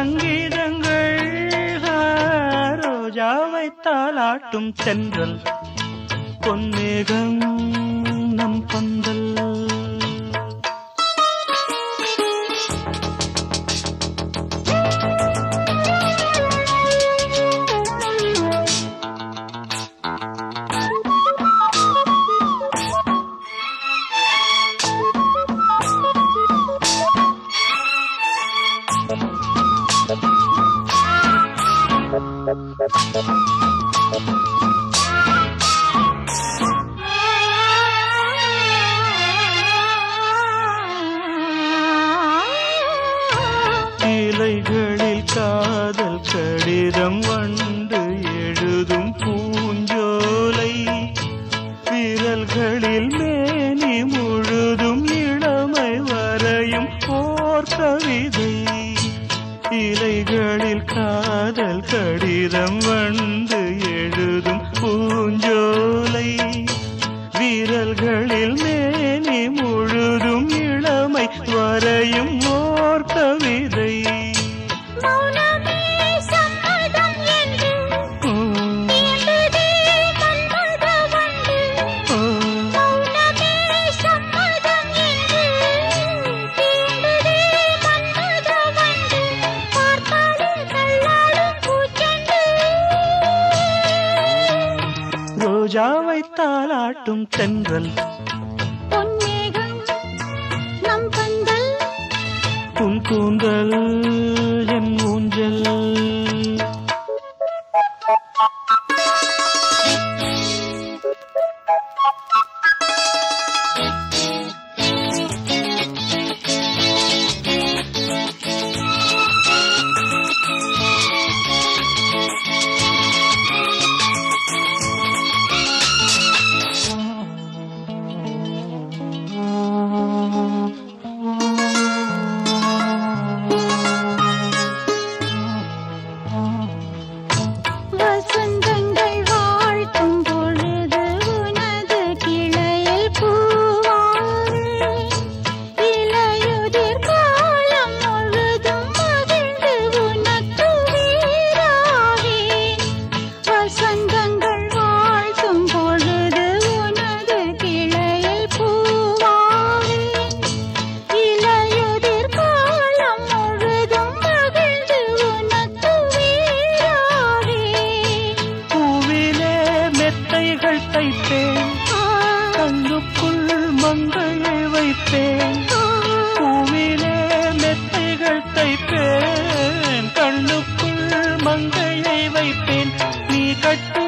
சங்கீதங்கள் ஆ, ரோஜாவை தாளாட்டும் தென்றல் பொன்னேகம் நம் பந்தல் இலைகளில் காதல் கடிதம் வண்டு எழுதும் பூஞ்சோலை விரல்களில் மேனி முழுதும் இளமை வரையும் போர் கவிதை இலைகளில் காதல் கடிதம் வண்டு எழுதும் பூஞ்சோலை விரல்களில் மேனி முழுதும் இளமை வரையும் ஓர் கவிதை மௌனமே சம்மதம் என்று உம், தீண்டுதே மன்மத வண்டு. உம், மௌனமே சம்மதம் என்று தீண்டுதே மன்மத வண்டு. பார்த்தாலே தள்ளாடும் பூச்செண்டு. ரோஜாவை தாளாட்டும் தென்றல் பொன்னேகம் நம் பந்தல் உன் கூந்தல் என் ஊஞ்சல் வசந்தங்கள் வாழ்த்தும் பொழுது உனது கிளையில் பூவாறு இலையுதிர் காலம் முழுதும் மகிழ்ந்து உனக்கு வீராவேன் வசந்தங்கள் வாழ்த்தும் பொழுது உனது கிளையில் பூவாவேன் இலையுதிர் காலம் முழுதும் மகிழ்ந்து உனக்கு வீராவேன் பூவிலே மெத்தைகள் தைப்பேன் கண்ணுக்குள் மங்கையை வைப்பேன் பூவிலே மெத்தைகள் தைப்பேன் கண்ணுக்குள் மங்கையை வைப்பேன் நீ கட்டு